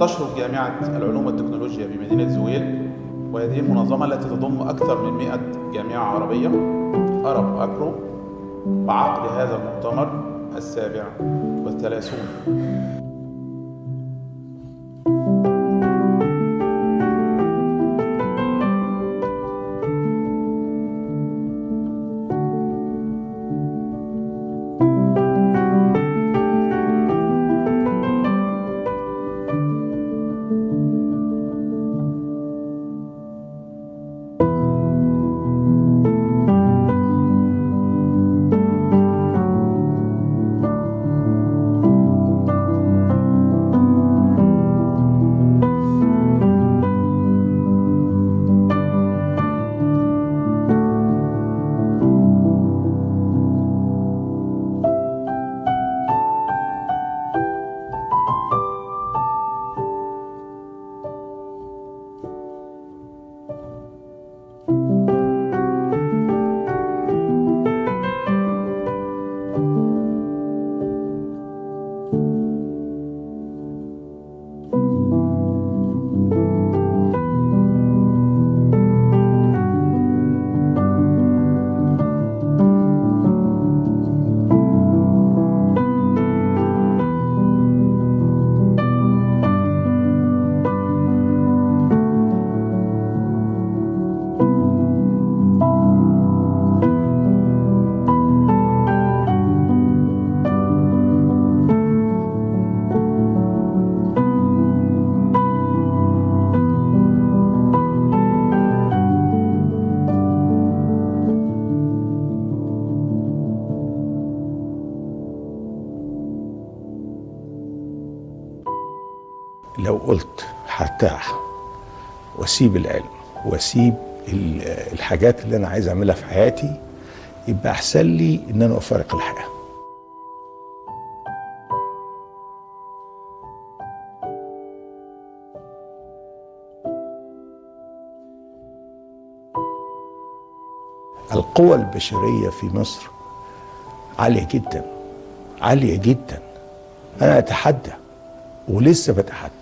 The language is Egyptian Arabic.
تشرف جامعة العلوم والتكنولوجيا بمدينة زويل وهذه المنظمة التي تضم أكثر من 100 جامعة عربية أرب أكرو بعقد هذا المؤتمر السابع والثلاثون لو قلت هرتاح واسيب العلم واسيب ال- الحاجات اللي انا عايز اعملها في حياتي يبقى احسن لي ان انا افارق الحياه القوى البشريه في مصر عاليه جدا عاليه جدا انا اتحدى ولسه بتحدى